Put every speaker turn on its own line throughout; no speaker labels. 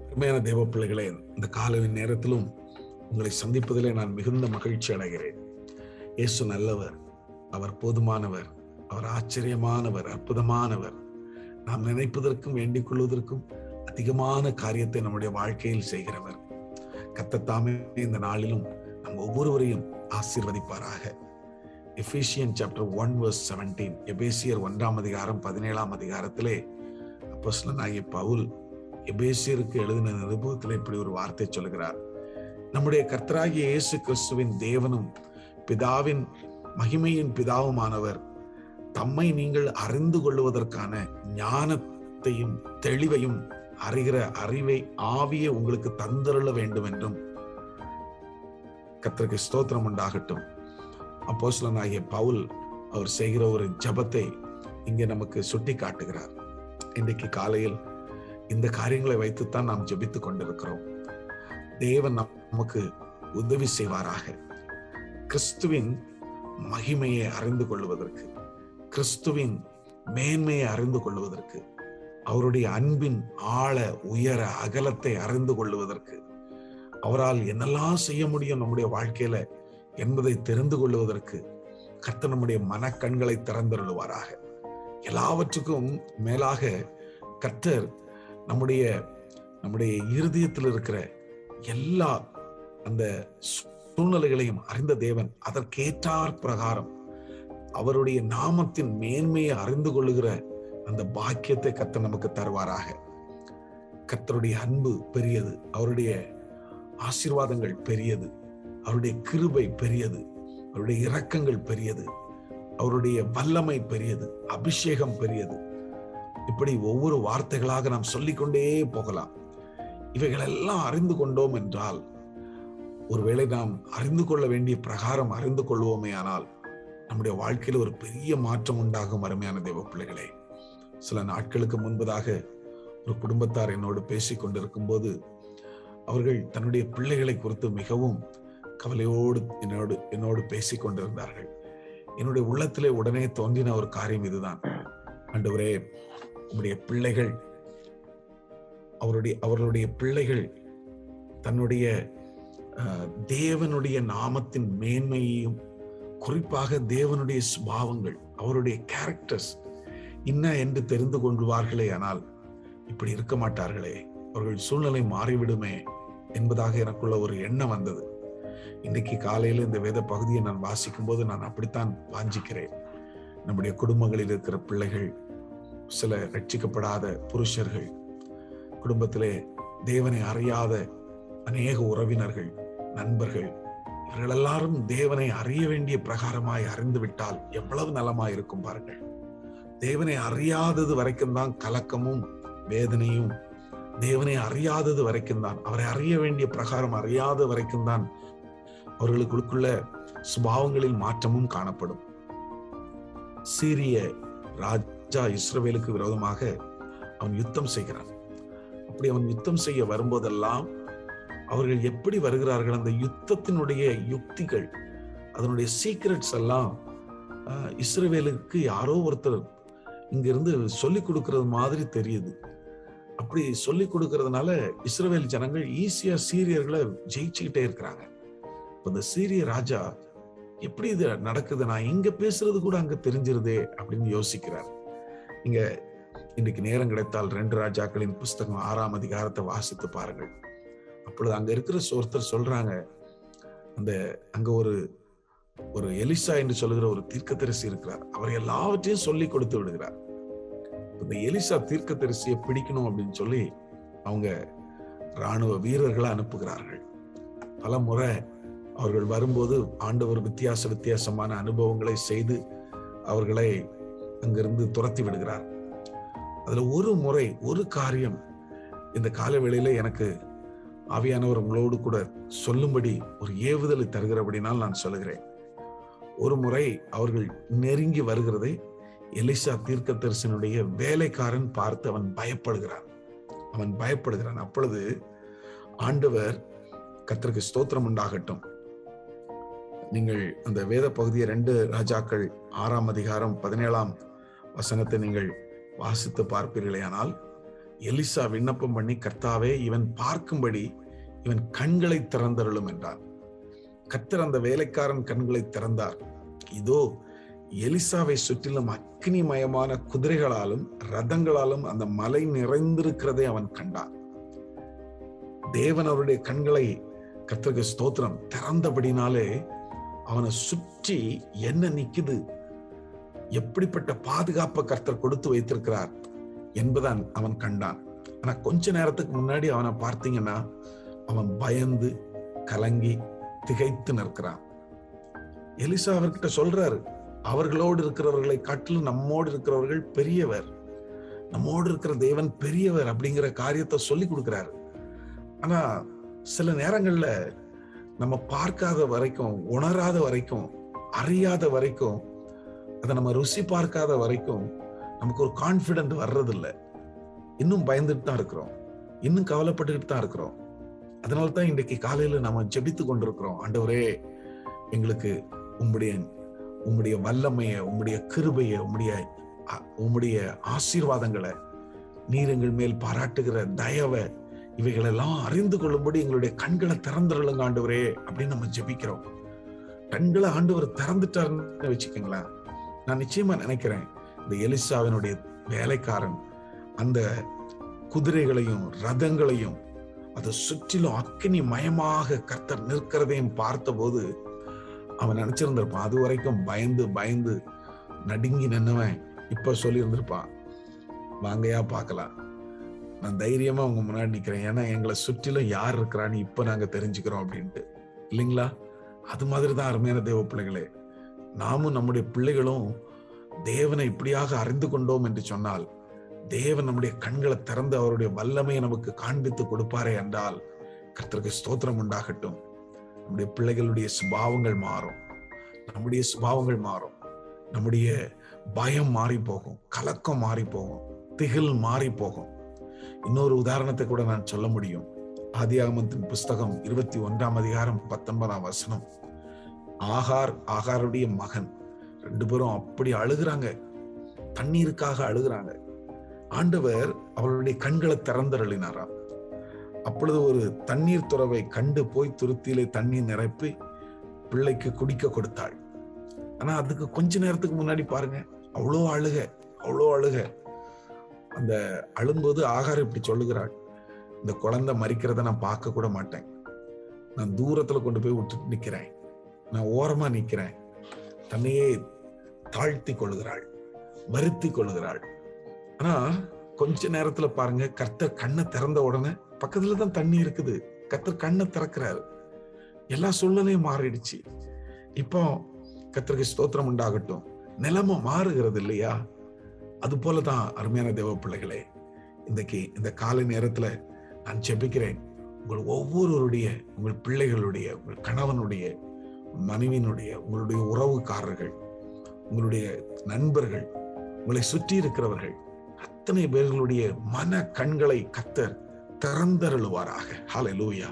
அருமையான தேவ பிள்ளைகளே இந்த காலவின் நேரத்திலும் உங்களை சந்திப்பதிலே நான் மிகுந்த மகிழ்ச்சி அடைகிறேன் இயேசு நல்லவர் அவர் போதுமானவர் அவர் ஆச்சரியமானவர் அற்புதமானவர் நாம் நினைப்பதற்கும் வேண்டிக் கொள்வதற்கும் அதிகமான காரியத்தை நம்முடைய வாழ்க்கையில் செய்கிறவர் கத்தத்தாமே இந்த நாளிலும் நம் ஒவ்வொருவரையும் ஆசீர்வதிப்பாராக Ephesians chapter one verse seventeen எபேசியர் ஒன்றாம் அதிகாரம் பதினேழாம் அதிகாரத்திலே அப்போஸ்தலனாகிய பவுல் எபேசியருக்கு எழுதின நிருபத்தில் இப்படி ஒரு வார்த்தை சொல்கிறார் நம்முடைய கர்த்தராகிய இயேசு கிறிஸ்துவின் தேவனும் பிதாவின் மகிமையின் பிதாவுமானவர் தம்மை நீங்கள் அறிந்து கொள்வதற்கான ஞானத்தையும் தெளிவையும் அறிகிற அறிவை ஆவிய உங்களுக்கு தந்தருள வேண்டும் என்றும் கர்த்தருக்கு ஸ்தோத்திரம் உண்டாகட்டும் அப்போஸ்தலனாகிய பவுல் அவர் செய்கிற ஒரு ஜபத்தை இங்கே நமக்கு சுட்டி காட்டுகிறார் இன்றைக்கு காலையில் இந்த காரியங்களை வைத்துத்தான் நாம் ஜெபித்துக் கொண்டிருக்கிறோம் தேவன் நமக்கு உதவி செய்வாராக கிறிஸ்துவின் மகிமையை அறிந்து கொள்வதற்கு கிறிஸ்துவின் மேன்மையை அறிந்து கொள்வதற்கு அவருடைய அன்பின் ஆழ உயர அகலத்தை அறிந்து கொள்வதற்கு அவரால் என்னெல்லாம் செய்ய முடியும் நம்முடைய வாழ்க்கையில என்பதை தெரிந்து கொள்வதற்கு கர்த்தர் நம்முடைய மனக்கண்களை திறந்தருளுவாராக எல்லாவற்றுக்கும் மேலாக கர்த்தர் நம்முடைய நம்முடைய இருதயத்தில் இருக்கிற எல்லா அந்த சூழ்நிலைகளையும் அறிந்த தேவன் அதற்கேற்றார் பிரகாரம் அவருடைய நாமத்தின் மேன்மையை அறிந்து கொள்ளுகிற அந்த பாக்கியத்தை கர்த்தர் நமக்கு தருவாராக கர்த்தருடைய அன்பு பெரியது அவருடைய ஆசீர்வாதங்கள் பெரியது அவருடைய கிருபை பெரியது அவருடைய இரக்கங்கள் பெரியது அவருடைய வல்லமை பெரியது அபிஷேகம் பெரியது இப்படி ஒவ்வொரு வார்த்தைகளாக நாம் சொல்லிக்கொண்டே போகலாம் இவைகள் எல்லாம் அறிந்து கொண்டோம் என்றால் ஒருவேளை நாம் அறிந்து கொள்ள வேண்டிய பிரகாரம் அறிந்து கொள்வோமே ஆனால் நம்முடைய வாழ்க்கையில் ஒரு பெரிய மாற்றம் உண்டாகும் அருமையான தேவ பிள்ளைகளே சில நாட்களுக்கு முன்பதாக ஒரு குடும்பத்தார் என்னோடு பேசிக் கொண்டிருக்கும் போது அவர்கள் தன்னுடைய பிள்ளைகளை குறித்து மிகவும் கவலையோடு என்னோடு என்னோடு பேசிக் கொண்டிருந்தார்கள் என்னுடைய உள்ளத்திலே உடனே தோன்றின ஒரு காரியம் இதுதான் ஆண்டவரே உங்களுடைய பிள்ளைகள் அவருடைய அவர்களுடைய பிள்ளைகள் தன்னுடைய தேவனுடைய நாமத்தின் மேன்மையையும் குறிப்பாக தேவனுடைய சுபாவங்கள் அவருடைய கேரக்டர்ஸ் என்ன என்று தெரிந்து கொள்வார்களே ஆனால் இப்படி இருக்க மாட்டார்களே அவர்கள் சூழ்நிலை மாறிவிடுமே என்பதாக எனக்குள்ள ஒரு எண்ணம் வந்தது இன்னைக்கு காலையில இந்த வேத பகுதியை நான் வாசிக்கும் போது நான் அப்படித்தான் வாஞ்சிக்கிறேன் நம்முடைய குடும்பங்களில் இருக்கிற பிள்ளைகள் சில ரட்சிக்கப்படாத புருஷர்கள் குடும்பத்திலே தேவனை அறியாத அநேக உறவினர்கள் நண்பர்கள் இவர்கள் எல்லாரும் தேவனை அறிய வேண்டிய பிரகாரமாய் அறிந்து விட்டால் எவ்வளவு நலமாய் இருக்கும் பாருங்கள் தேவனை அறியாதது வரைக்கும் தான் கலக்கமும் வேதனையும் தேவனை அறியாதது வரைக்கும் தான் அவரை அறிய வேண்டிய பிரகாரம் அறியாத வரைக்கும் தான் அவர்களுக்குள்ள சுபாவங்களில் மாற்றமும் காணப்படும் சீரிய ராஜா இஸ்ரவேலுக்கு விரோதமாக அவன் யுத்தம் செய்கிறான் அப்படி அவன் யுத்தம் செய்ய வரும்போதெல்லாம் அவர்கள் எப்படி வருகிறார்கள் அந்த யுத்தத்தினுடைய யுக்திகள் அதனுடைய சீக்ரெட்ஸ் எல்லாம் இஸ்ரவேலுக்கு யாரோ ஒருத்தர் இங்கிருந்து சொல்லி கொடுக்கறது மாதிரி தெரியுது அப்படி சொல்லி கொடுக்கறதுனால இஸ்ரவேல் ஜனங்கள் ஈஸியா சீரியர்களை ஜெயிச்சுக்கிட்டே இருக்கிறாங்க இந்த சீரிய ராஜா எப்படி இது நடக்குது நான் இங்க பேசுறது கூட அங்க தெரிஞ்சிருதே அப்படின்னு யோசிக்கிறார் நீங்க இன்னைக்கு நேரம் கிடைத்தால் ரெண்டு ராஜாக்களின் புஸ்தகம் ஆறாம் அதிகாரத்தை வாசித்து பாருங்கள் அப்பொழுது அங்க இருக்கிற ஒருத்தர் சொல்றாங்க அந்த அங்க ஒரு ஒரு எலிசா என்று சொல்லுகிற ஒரு தீர்க்கதரிசி இருக்கிறார் அவர் எல்லாவற்றையும் சொல்லி கொடுத்து விடுகிறார் இந்த எலிசா தீர்க்கதரிசியை பிடிக்கணும் அப்படின்னு சொல்லி அவங்க ராணுவ வீரர்களை அனுப்புகிறார்கள் பல முறை அவர்கள் வரும்போது ஆண்டவர் வித்தியாச வித்தியாசமான அனுபவங்களை செய்து அவர்களை அங்கிருந்து துரத்தி விடுகிறார் அதுல ஒரு முறை ஒரு காரியம் இந்த கால வேளையில எனக்கு ஆவியானவர் உங்களோடு கூட சொல்லும்படி ஒரு ஏவுதலை தருகிறபடினால் நான் சொல்லுகிறேன் ஒரு முறை அவர்கள் நெருங்கி வருகிறதை எலிசா தீர்க்க தரிசனுடைய வேலைக்காரன் பார்த்து அவன் பயப்படுகிறான் அவன் பயப்படுகிறான் அப்பொழுது ஆண்டவர் கத்திற்கு ஸ்தோத்திரம் உண்டாகட்டும் நீங்கள் அந்த வேத பகுதியை ரெண்டு ராஜாக்கள் ஆறாம் அதிகாரம் பதினேழாம் வசனத்தை நீங்கள் வாசித்து பார்ப்பீர்களே ஆனால் எலிசா விண்ணப்பம் பண்ணி கர்த்தாவே இவன் பார்க்கும்படி இவன் கண்களை திறந்தருளும் என்றார் கர்த்தர் அந்த வேலைக்காரன் கண்களை திறந்தார் இதோ எலிசாவை சுற்றிலும் அக்னிமயமான குதிரைகளாலும் ரதங்களாலும் அந்த மலை நிறைந்திருக்கிறதை அவன் கண்டான் தேவன் அவருடைய கண்களை கர்த்தருக்கு ஸ்தோத்திரம் திறந்தபடினாலே அவனை சுற்றி என்ன நிக்குது எப்படிப்பட்ட பாதுகாப்பை கர்த்தர் கொடுத்து வைத்திருக்கிறார் என்பதான் அவன் கண்டான் ஆனா கொஞ்ச நேரத்துக்கு முன்னாடி அவனை பார்த்தீங்கன்னா அவன் பயந்து கலங்கி திகைத்து நிற்கிறான் எலிசா அவர்கிட்ட சொல்றாரு அவர்களோடு இருக்கிறவர்களை காட்டிலும் நம்மோடு இருக்கிறவர்கள் பெரியவர் நம்மோடு இருக்கிற தேவன் பெரியவர் அப்படிங்கிற காரியத்தை சொல்லி கொடுக்கிறாரு ஆனா சில நேரங்கள்ல நம்ம பார்க்காத வரைக்கும் உணராத வரைக்கும் அறியாத வரைக்கும் அதை நம்ம ருசி பார்க்காத வரைக்கும் நமக்கு ஒரு கான்பிடன்ட் வர்றதில்ல இன்னும் பயந்துட்டு தான் இருக்கிறோம் இன்னும் கவலைப்பட்டுக்கிட்டு தான் இருக்கிறோம் அதனால தான் இன்றைக்கு காலையில நம்ம ஜெபித்து கொண்டிருக்கிறோம் ஆண்டவரே எங்களுக்கு உம்முடைய உம்முடைய வல்லமைய உம்முடைய கிருபைய உம்முடைய அ- உம்முடைய ஆசீர்வாதங்களை நீர் எங்கள் மேல் பாராட்டுகிற தயவை இவைகளெல்லாம் அறிந்து கொள்ளும்படி எங்களுடைய கண்களை திறந்துருளுங்க ஆண்டவரே அப்படின்னு நம்ம ஜெபிக்கிறோம் கண்களை ஆண்டவர் திறந்துட்டாருன்னு வச்சுக்கோங்களேன் நான் நிச்சயமா நினைக்கிறேன் இந்த எலிசாவினுடைய வேலைக்காரன் அந்த குதிரைகளையும் ரதங்களையும் அதை சுற்றிலும் அக்கினி மயமாக கர்த்தர் நிற்கிறதையும் பார்த்தபோது அவன் நினைச்சிருந்திருப்பான் அது வரைக்கும் பயந்து பயந்து நடுங்கி நின்னவன் இப்ப சொல்லி இருந்திருப்பான் வாங்கயா பார்க்கலாம் நான் தைரியமா உங்க முன்னாடி நிக்கிறேன் ஏன்னா எங்களை சுற்றிலும் யார் இருக்கிறான்னு இப்ப நாங்க தெரிஞ்சுக்கிறோம் அப்படின்ட்டு இல்லைங்களா அது மாதிரி தான் அருமையான தேவ பிள்ளைகளே நாமும் நம்முடைய பிள்ளைகளும் தேவனை இப்படியாக அறிந்து கொண்டோம் என்று சொன்னால் தேவன் நம்முடைய கண்களை திறந்து அவருடைய வல்லமையை நமக்கு காண்பித்து கொடுப்பாரே என்றால் கர்த்தருக்கு ஸ்தோத்திரம் உண்டாகட்டும் நம்முடைய பிள்ளைகளுடைய சுபாவங்கள் மாறும் நம்முடைய சுபாவங்கள் மாறும் நம்முடைய பயம் மாறி போகும் கலக்கம் மாறி போகும் திகில் மாறி போகும் இன்னொரு உதாரணத்தை கூட நான் சொல்ல முடியும் ஆதியாகமத்தின் புஸ்தகம் இருபத்தி ஒன்றாம் அதிகாரம் பத்தொன்பதாம் வசனம் ஆகார் ஆகாருடைய மகன் ரெண்டு பேரும் அப்படி அழுகுறாங்க தண்ணீருக்காக அழுகுறாங்க ஆண்டவர் அவளுடைய கண்களை திறந்தருளினாராம் அப்பொழுது ஒரு தண்ணீர் துறவை கண்டு போய் துருத்தியிலே தண்ணீர் நிரப்பி பிள்ளைக்கு குடிக்க கொடுத்தாள் ஆனா அதுக்கு கொஞ்ச நேரத்துக்கு முன்னாடி பாருங்க அவ்வளோ அழுக அவ்வளோ அழுக அந்த அழும்போது ஆகாரம் இப்படி சொல்லுகிறாள் இந்த குழந்தை மறிக்கிறத நான் பார்க்க கூட மாட்டேன் நான் தூரத்துல கொண்டு போய் விட்டுட்டு நிக்கிறேன் நான் ஓரமா நிக்கிறேன் தன்னையே தாழ்த்தி கொள்ளுகிறாள் வருத்தி கொள்ளுகிறாள் ஆனா கொஞ்ச நேரத்துல பாருங்க கர்த்தர் கண்ணை திறந்த உடனே பக்கத்துல தான் தண்ணி இருக்குது கர்த்தர் கண்ணை திறக்கிறாரு எல்லா சூழ்நிலையும் மாறிடுச்சு இப்போ கர்த்தருக்கு ஸ்தோத்திரம் உண்டாகட்டும் நிலைமை மாறுகிறது இல்லையா அது போலதான் அருமையான தேவ பிள்ளைகளே இன்றைக்கு இந்த காலை நேரத்துல நான் ஜெபிக்கிறேன் உங்கள் ஒவ்வொருவருடைய உங்கள் பிள்ளைகளுடைய உங்கள் கணவனுடைய மனைவியினுடைய உங்களுடைய உறவுக்காரர்கள் உங்களுடைய நண்பர்கள் உங்களை சுற்றி இருக்கிறவர்கள் அத்தனை பேர்களுடைய மன கண்களை கத்தர் திறந்தருளுவாராக ஹalleluya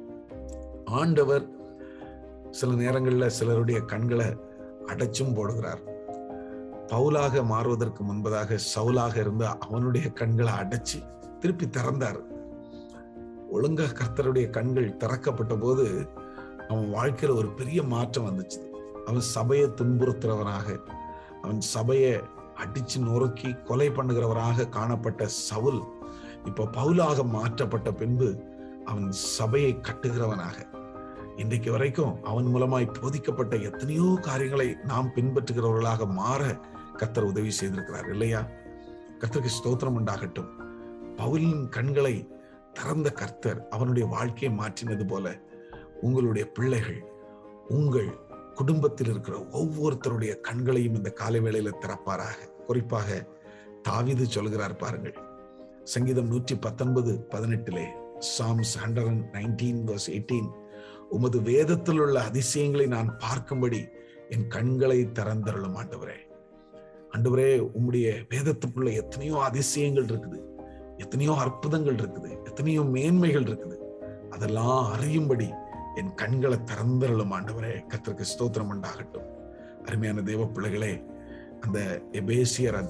ஆண்டவர் சில நேரங்கள்ல சிலருடைய கண்களை அடைச்சும் போடுகிறார் பவுலாக மாறுவதற்கு முன்பதாக சவுலாக இருந்த அவனுடைய கண்களை அடைச்சு திருப்பி திறந்தார் ஒழுங்கா கர்த்தருடைய கண்கள் திறக்கப்பட்ட போது அவன் வாழ்க்கையில ஒரு பெரிய மாற்றம் வந்துச்சு அவன் சபையை துன்புறுத்துறவனாக அவன் சபையை அடிச்சு நொறுக்கி கொலை பண்ணுகிறவராக காணப்பட்ட சவுல் இப்ப பவுலாக மாற்றப்பட்ட பின்பு அவன் சபையை கட்டுகிறவனாக இன்றைக்கு வரைக்கும் அவன் மூலமாய் போதிக்கப்பட்ட எத்தனையோ காரியங்களை நாம் பின்பற்றுகிறவர்களாக மாற கர்த்தர் உதவி செய்திருக்கிறார் இல்லையா கர்த்தருக்கு ஸ்தோத்திரம் உண்டாகட்டும் பவுலின் கண்களை திறந்த கர்த்தர் அவனுடைய வாழ்க்கையை மாற்றினது போல உங்களுடைய பிள்ளைகள் உங்கள் குடும்பத்தில் இருக்கிற ஒவ்வொருத்தருடைய கண்களையும் இந்த காலை வேளையில திறப்பாராக குறிப்பாக தாவீது சொல்கிறார் பாருங்கள் சங்கீதம் நூற்றி பத்தொன்பது பதினெட்டிலே Psalms hundred and nineteen verse eighteen உமது வேதத்தில் உள்ள அதிசயங்களை நான் பார்க்கும்படி என் கண்களை திறந்தருளும் ஆண்டவரே ஆண்டவரே உம்முடைய வேதத்துக்குள்ள எத்தனையோ அதிசயங்கள் இருக்குது எத்தனையோ அற்புதங்கள் இருக்குது எத்தனையோ மேன்மைகள் இருக்குது அதெல்லாம் அறியும்படி என் கண்களை திறந்தருளும் ஆண்டவரே கத்திற்கு ஸ்தோத்திரம் உண்டாகட்டும் அருமையான தேவ பிள்ளைகளே அந்த எபேசியர்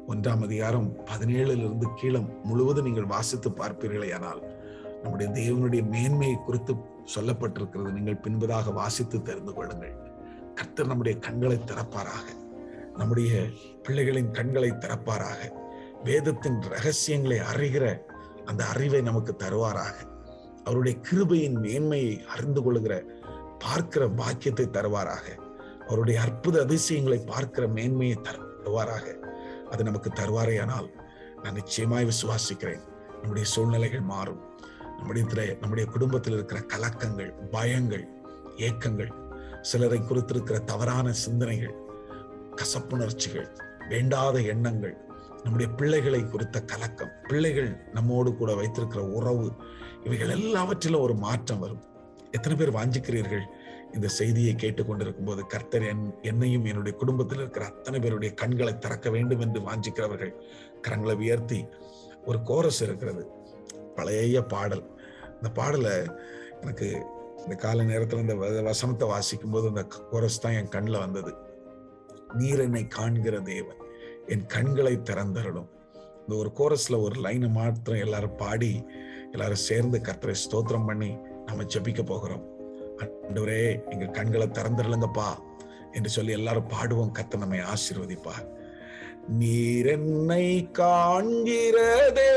ஒன்றாம் அதிகாரம் பதினேழுல இருந்து கீழே முழுவதும் நீங்கள் வாசித்து பார்ப்பீர்களே ஆனால் நம்முடைய தேவனுடைய மேன்மையை குறித்து சொல்லப்பட்டிருக்கிறது நீங்கள் பின்பதாக வாசித்து தெரிந்து கொள்ளுங்கள் கர்த்தர் நம்முடைய கண்களை திறப்பாராக நம்முடைய பிள்ளைகளின் கண்களை திறப்பாராக வேதத்தின் ரகசியங்களை அறிகிற அந்த அறிவை நமக்கு தருவாராக அவருடைய கிருபையின் மேன்மையை அறிந்து கொள்கிற பார்க்கிற பாக்கியத்தை தருவாராக அவருடைய அற்புத அதிசயங்களை பார்க்கிற மேன்மையை தருவாராக அது நமக்கு தருவாரே ஆனால் நான் நிச்சயமாய் விசுவாசிக்கிறேன் நம்முடைய சூழ்நிலைகள் மாறும் நம்முடைய நம்முடைய குடும்பத்தில் இருக்கிற கலக்கங்கள் பயங்கள் ஏக்கங்கள் சிலரை குறித்திருக்கிற தவறான சிந்தனைகள் கசப்புணர்ச்சிகள் வேண்டாத எண்ணங்கள் நம்முடைய பிள்ளைகளை குறித்த கலக்கம் பிள்ளைகள் நம்மோடு கூட வைத்திருக்கிற உறவு இவைகள் எல்லாவற்றிலும் ஒரு மாற்றம் வரும் எத்தனை பேர் வாஞ்சிக்கிறீர்கள் இந்த செய்தியை கேட்டுக்கொண்டிருக்கும் போது கர்த்தர் என் என்னையும் என்னுடைய குடும்பத்தில் இருக்கிற அத்தனை பேருடைய கண்களை திறக்க வேண்டும் என்று வாஞ்சிக்கிறவர்கள் கரங்களை உயர்த்தி ஒரு கோரஸ் இருக்கிறது பழைய பாடல் இந்த பாடலை எனக்கு இந்த கால நேரத்தில் இந்த வசனத்தை வாசிக்கும் போது அந்த கோரஸ் தான் என் கண்ணில் வந்தது நீர் என்னை காண்கிற தேவன் என் கண்களை திறந்தரணும் இந்த ஒரு கோரஸ்ல ஒரு லைனை மாத்திரம் எல்லாரும் பாடி எல்லாரும் சேர்ந்து கர்த்தரை ஸ்தோத்திரம் பண்ணி நம்ம ஜபிக்க போகிறோம் ஆண்டவரே எங்க கண்களை திறந்துடலுங்கப்பா என்று சொல்லி எல்லாரும் பாடுவோம் கத்த நம்மை ஆசீர்வதிப்பா நீர் என்னை காண்கிறதே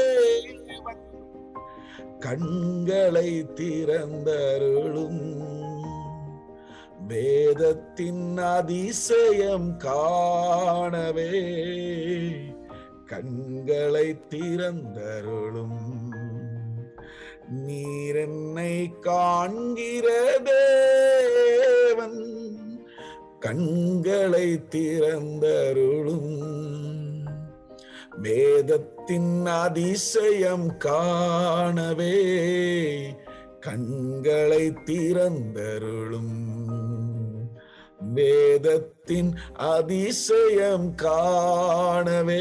கண்களை திறந்தருளும் வேதத்தின் அதிசயம் காணவே கண்களை திறந்தருளும் நீர் என்னை காண்கிற தேவன் கண்களை திறந்தருளும் வேதத்தின் அதிசயம் காணவே கண்களை திறந்தருளும் வேதத்தின் அதிசயம் காணவே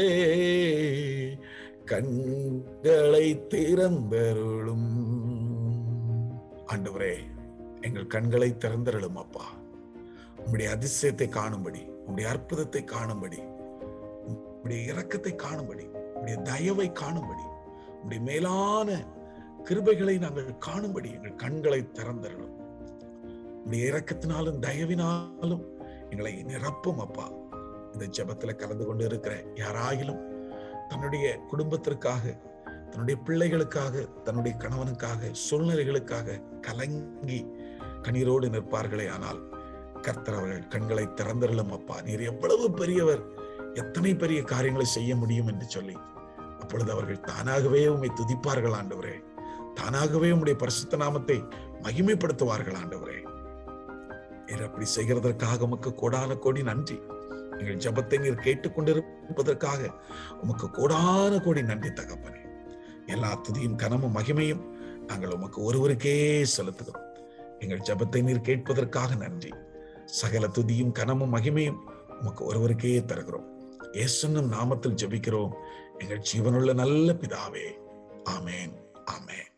கண்களை திறந்தருளும் ஆண்டவரே எங்கள் கண்களை திறந்தருளும் அப்பா உம்முடைய அதிசயத்தை காணும்படி உம்முடைய அற்புதத்தை காணும்படி உம்முடைய இரக்கத்தை காணும்படி உம்முடைய தயவை காணும்படி உம்முடைய மேலான கிருபைகளை நாங்கள் காணும்படி எங்கள் கண்களை திறந்தருளும் உடைய இரக்கத்தினாலும் தயவினாலும் எங்களை நிரப்பும் அப்பா இந்த ஜபத்துல கலந்து கொண்டு இருக்கிற யாராயிலும் தன்னுடைய குடும்பத்திற்காக தன்னுடைய பிள்ளைகளுக்காக தன்னுடைய கணவனுக்காக சூழ்நிலைகளுக்காக கலங்கி கண்ணீரோடு நிற்பார்களே ஆனால் கர்த்தர் அவர்கள் கண்களை திறந்தருளும் அப்பா நீர் எவ்வளவு பெரியவர் எத்தனை பெரிய காரியங்களை செய்ய முடியும் என்று சொல்லி அப்பொழுது அவர்கள் தானாகவே உண்மை துதிப்பார்கள் ஆண்டவரே தானாகவே உம்முடைய பரிசுத்த நாமத்தை மகிமைப்படுத்துவார்கள் ஆண்டவரே நீர் அப்படி செய்கிறதற்காக உமக்கு கோடான கோடி நன்றி எங்கள் ஜபத்தை நீர் கேட்டுக்கொண்டிருப்பதற்காக உமக்கு கோடான கோடி நன்றி தகப்பனே எல்லா துதியும் கனமும் மகிமையும் நாங்கள் உமக்கு ஒருவருக்கே செலுத்துகிறோம் எங்கள் ஜபத்தை நீர் கேட்பதற்காக நன்றி சகல துதியும் கனமும் மகிமையும் உமக்கு ஒருவருக்கே தருகிறோம் இயேசுன்னும் நாமத்தில் ஜெபிக்கிறோம் எங்கள் ஜீவனுள்ள நல்ல பிதாவே ஆமேன் ஆமேன்